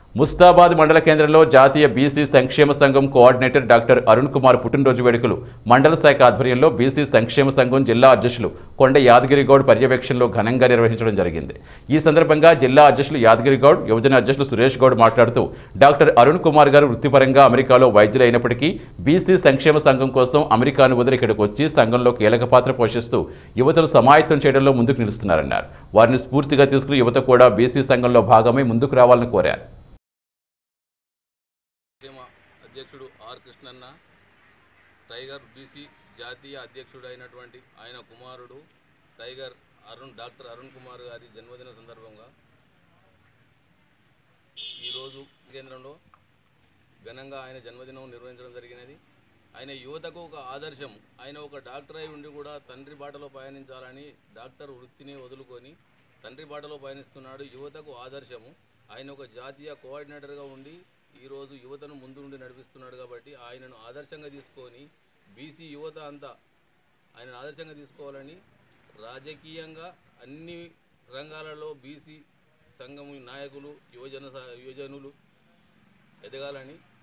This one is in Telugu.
ముస్తాబాద్ మండల కేంద్రంలో జాతీయ బీసీ సంక్షేమ సంఘం కోఆర్డినేటర్ డాక్టర్ అరుణ్ కుమార్ పుట్టినరోజు వేడుకలు మండల శాఖ ఆధ్వర్యంలో బీసీ సంక్షేమ సంఘం జిల్లా అధ్యక్షులు కొండ యాదగిరిగౌడ్ పర్యవేక్షణలో ఘనంగా నిర్వహించడం జరిగింది ఈ సందర్భంగా జిల్లా అధ్యక్షులు యాదగిరిగౌడ్ యువజన అధ్యక్షులు సురేష్ గౌడ్ మాట్లాడుతూ డాక్టర్ అరుణ్ కుమార్ గారు వృత్తిపరంగా అమెరికాలో వైద్యులు అయినప్పటికీ బీసీ సంక్షేమ సంఘం కోసం అమెరికాను వదిలి ఇక్కడికి వచ్చి సంఘంలో కీలక పాత్ర పోషిస్తూ యువతను సమాయత్తం చేయడంలో ముందుకు నిలుస్తున్నారన్నారు వారిని స్ఫూర్తిగా తీసుకుని యువత కూడా బీసీ సంఘంలో భాగమై ముందుకు రావాలని కోరారు సంక్షేమ అధ్యక్షుడు ఆర్ కృష్ణన్న టైగర్ బీసీ జాతీయ అధ్యక్షుడు అయినటువంటి ఆయన కుమారుడు టైగర్ అరుణ్ డాక్టర్ అరుణ్ కుమార్ గారి జన్మదిన సందర్భంగా ఈరోజు కేంద్రంలో ఘనంగా ఆయన జన్మదినం నిర్వహించడం జరిగినది ఆయన యువతకు ఒక ఆదర్శం ఆయన ఒక డాక్టర్ అయి ఉండి కూడా తండ్రి బాటలో పయనించాలని డాక్టర్ వృత్తిని వదులుకొని తండ్రి బాటలో పయనిస్తున్నాడు యువతకు ఆదర్శము ఆయన ఒక జాతీయ కోఆర్డినేటర్గా ఉండి ఈరోజు యువతను ముందు నుండి నడిపిస్తున్నాడు కాబట్టి ఆయనను ఆదర్శంగా తీసుకొని బీసీ యువత అంతా ఆయనను ఆదర్శంగా తీసుకోవాలని రాజకీయంగా అన్ని రంగాలలో బీసీ సంఘం నాయకులు యువజన స- యువజనులు ఎదగాలని